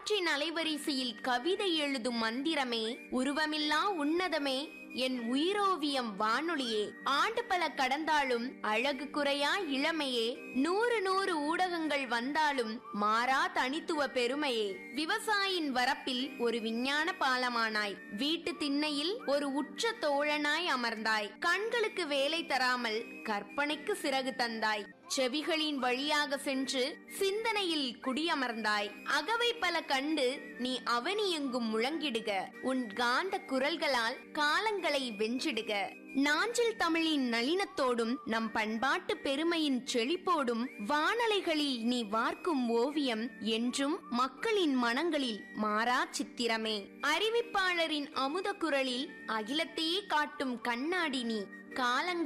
காற்றின் அலைவரிசையில் கவிதை எழுதும் மந்திரமே உருவமில்லா உன்னதமே என் உயிரோவியம் வானொலியே ஆண்டு பல கடந்தாலும் அழகு குறையா இளமையே நூறு நூறு ஊடகங்கள் வந்தாலும் மாறா தனித்துவ பெருமையே விவசாயின் வரப்பில் ஒரு விஞ்ஞான பாலமானாய் வீட்டு திண்ணையில் ஒரு உற்ற தோழனாய் அமர்ந்தாய் கண்களுக்கு வேலை தராமல் கற்பனைக்கு சிறகு தந்தாய் செவிகளின் வழியாக சென்று சிந்தனையில் குடியமர்ந்தாய் அகவை பல கண்டு நீ அவனி எங்கும் முழங்கிடுக உன் காந்த குரல்களால் காலங்களை வென்றிடுக நாஞ்சில் தமிழின் நளினத்தோடும் நம் பண்பாட்டு பெருமையின் செழிப்போடும் வானலைகளில் நீ வார்க்கும் ஓவியம் என்றும் மக்களின் மனங்களில் மாறா சித்திரமே அறிவிப்பாளரின் அமுத குரலில் அகிலத்தையே காட்டும் கண்ணாடி நீ காலங்கள்